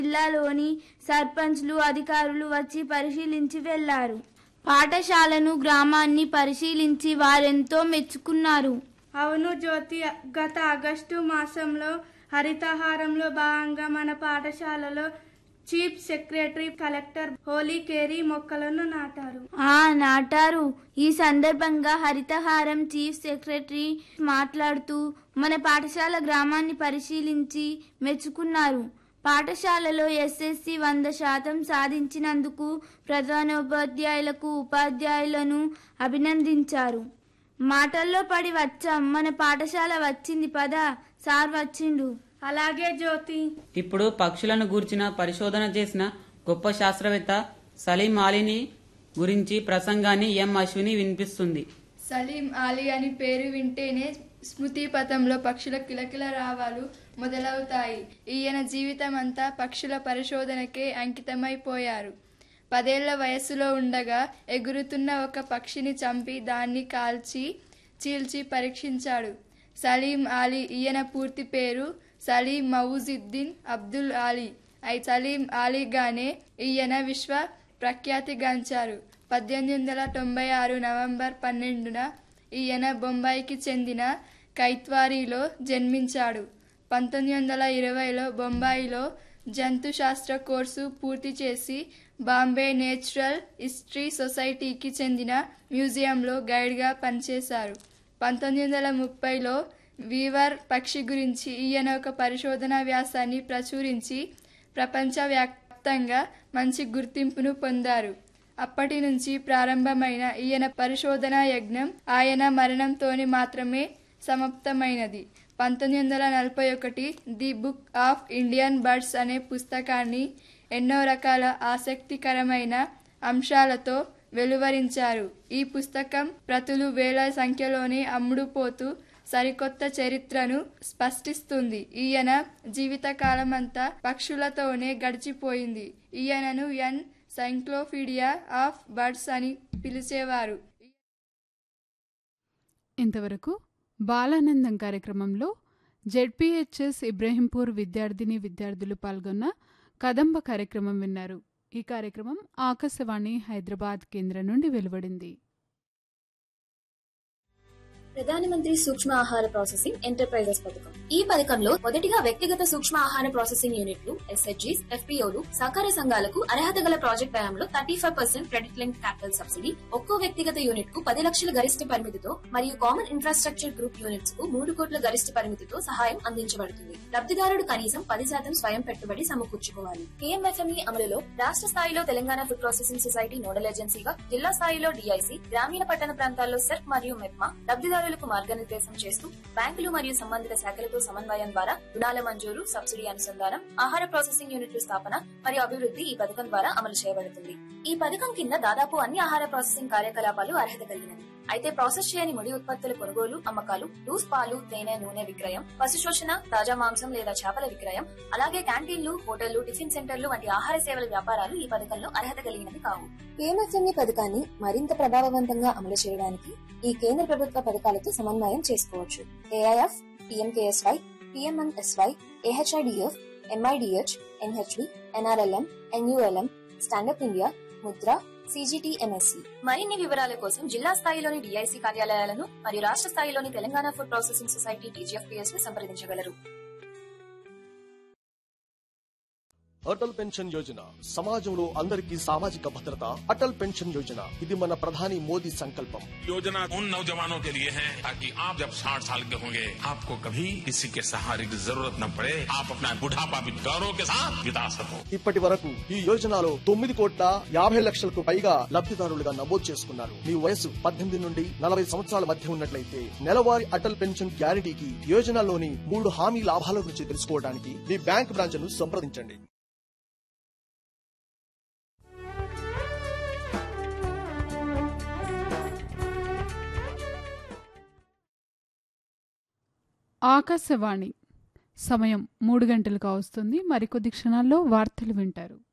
జిల్లాలోని సర్పంచ్లు అధికారులు వచ్చి పరిశీలించి వెళ్లారు పాఠశాలను గ్రామాన్ని పరిశీలించి వారెంతో మెచ్చుకున్నారు అవును జ్యోతి గత ఆగస్టు మాసంలో హరితహారంలో భాగంగా మన పాఠశాలలో చీఫ్ సెక్రటరీ కలెక్టర్ హోలీ కేరీ మొక్కలను నాటారు ఆ నాటారు ఈ సందర్భంగా హరితహారం చీఫ్ సెక్రటరీ మాట్లాడుతూ మన పాఠశాల గ్రామాన్ని పరిశీలించి మెచ్చుకున్నారు పాఠశాలలో ఎస్ఎస్సి వంద శాతం సాధించినందుకు ప్రధానోపాధ్యాయులకు ఉపాధ్యాయులను అభినందించారు మాటల్లో పడి వచ్చాం మన పాఠశాల వచ్చింది పదా సార్ వచ్చిండు అలాగే జ్యోతి ఇప్పుడు పక్షులను గూర్చిన పరిశోధన చేసిన గొప్ప శాస్త్రవేత్త సలీం అలీని గురించి ప్రసంగాన్ని ఎం అశ్విని వినిపిస్తుంది సలీం అలీ అని పేరు వింటేనే స్మృతి పథంలో పక్షుల కిలకిల రావాలు మొదలవుతాయి ఈయన జీవితం అంతా పక్షుల పరిశోధనకే అంకితమైపోయారు పదేళ్ల వయస్సులో ఉండగా ఎగురుతున్న ఒక పక్షిని చంపి దాన్ని కాల్చి చీల్చి పరీక్షించాడు సలీం అలీ ఈయన పూర్తి పేరు సలీం మౌజుద్దీన్ అబ్దుల్ అలీ అయి సలీం అలీగానే ఈయన విశ్వ ప్రఖ్యాతిగాంచారు పద్దెనిమిది వందల తొంభై ఆరు నవంబర్ పన్నెండున ఈయన బొంబాయికి చెందిన కైత్వారీలో జన్మించాడు పంతొమ్మిది వందల ఇరవైలో బొంబాయిలో జంతుశాస్త్ర కోర్సు పూర్తి చేసి బాంబే నేచురల్ హిస్టరీ సొసైటీకి చెందిన మ్యూజియంలో గైడ్గా పనిచేశారు పంతొమ్మిది వందల ముప్పైలో వీవర్ పక్షి గురించి ఈయన ఒక పరిశోధనా వ్యాసాన్ని ప్రచురించి ప్రపంచవ్యాప్తంగా మంచి గుర్తింపును పొందారు అప్పటి నుంచి ప్రారంభమైన ఈయన పరిశోధనా యజ్ఞం ఆయన మరణంతోనే మాత్రమే సమాప్తమైనది పంతొమ్మిది వందల నలభై ఒకటి the book of Indian birds అనే పుస్తకాన్ని ఎన్నో రకాల ఆసక్తికరమైన అంశాలతో వెలువరించారు ఈ పుస్తకం ప్రతులు వేల సంఖ్యలోనే అమ్ముడుపోతూ సరికొత్త చరిత్రను స్పష్టిస్తుంది ఈయన జీవితకాలమంతా పక్షులతోనే గడిచిపోయింది ఈయనను ఎన్ సైక్లోపీడియా ఆఫ్ బర్డ్స్ అని పిలిచేవారు ఇంతవరకు బాలానందం కార్యక్రమంలో జెడ్పీహెచ్ఎస్ ఇబ్రహీంపూర్ విద్యార్థిని విద్యార్థులు పాల్గొన్న కదంబ కార్యక్రమం విన్నారు ఈ కార్యక్రమం ఆకాశవాణి హైదరాబాద్ కేంద్రం నుండి వెలువడింది ప్రధానమంత్రి సూక్ష్మ ఆహార ప్రాసెసింగ్ ఎంటర్ప్రైజెస్ పథకం ఈ పథకంలో మొదటిగా వ్యక్తిగత సూక్ష్మ ఆహార ప్రాసెసింగ్ యూనిట్లు ఎస్హెచ్జీస్ ఎఫ్పీఓలు సహకార సంఘాలకు అర్హత గల ప్రాజెక్ట్ వ్యయంలో thirty five percent credit link capital subsidy ఒక్కో వ్యక్తిగత యూనిట్ కు పది లక్షల గరిష్ట పరిమితితో మరియు కామన్ ఇన్ఫ్రాస్ట్రక్చర్ గ్రూప్ యూనిట్స్ కు మూడు కోట్ల గరిష్ట పరిమితితో సహాయం అందించబడుతుంది లబ్ధిదారుడు కనీసం పది శాతం స్వయం పెట్టుబడి సమకూర్చుకోవాలి కేఎంఎఫ్ఎంఈ అమలులో రాష్ట్ర స్థాయిలో Telangana food processing society nodal ఏజెన్సీగా జిల్లా స్థాయిలో డిఐసి గ్రామీణ పట్టణ ప్రాంతాల్లో సెర్క్ మరియు మెప్మా లబ్ధిదారులకు మార్గనిర్దేశం చేస్తూ బ్యాంకులు మరియు సంబంధిత శాఖలతో సమన్వయం ద్వారా రుణాల మంజూరు సబ్సిడీ అనుసంధానం ఆహార ప్రాసెసింగ్ యూనిట్ల స్థాపన మరియు అభివృద్ధి ఈ పథకం ద్వారా అమలు చేయబడుతుంది ఈ పథకం కింద దాదాపు అన్ని ఆహార ప్రాసెసింగ్ కార్యకలాపాలు అర్హత కలిగినవి అయితే ప్రాసెస్ చేయని ముడి ఉత్పత్తుల కొనుగోలు అమ్మకాలు లూస్ పాలు తేనె నూనె విక్రయం పశు శోషణ తాజా మాంసం లేదా చేపల విక్రయం అలాగే క్యాంటీన్లు హోటళ్లు టిఫిన్ సెంటర్లు వంటి ఆహార సేవల వ్యాపారాలు ఈ పథకంలో అర్హత కలిగినవి కావు పిఎంఎఫ్ఎంఈ పథకాన్ని మరింత ప్రభావవంతంగా అమలు చేయడానికి ఈ కేంద్ర ప్రభుత్వ పథకాలతో సమన్వయం చేసుకోవచ్చు AIF PMKSY PMNSY AHIDF MIDH NHV NRLM NULM stand up India Mudra CGTMSC మరిన్ని వివరాల కోసం జిల్లా స్థాయిలోని డిఐసి కార్యాలయాలను మరియు రాష్ట్ర స్థాయిలోని Telangana food processing society TGFPS ను సంప్రదించగలరు అటల్ పెన్షన్ యోజన సమాజంలో అందరికీ సామాజిక భద్రత అటల్ పెన్షన్ యోజన ఇది మన ప్రధాని మోదీ సంకల్పం योजना उन नौजवानों के लिए है ताकि आप जब साठ साल के होंगे आपको कभी किसी के सहारे की जरूरत न पड़े आप अपना बुढ़ापा भी गौरव के साथ बिता सको ఇప్పటి వరకు ఈ యోజనలో తొమ్మిది కోట్ల యాభై లక్షలకు పైగా లబ్ధిదారులుగా నమోదు చేసుకున్నారు మీ వయసు పద్దెనిమిది నుండి నలభై సంవత్సరాల మధ్య ఉన్నట్లయితే నెలవారీ అటల్ పెన్షన్ గ్యారంటీకి యోజనలోని మూడు హామీ లాభాల గురించి తెలుసుకోవడానికి మీ బ్యాంక్ బ్రాంచ్ ను సంప్రదించండి ఆకాశవాణి సమయం మూడు గంటలకు వస్తుంది మరికొద్ది క్షణాల్లో వార్తలు వింటారు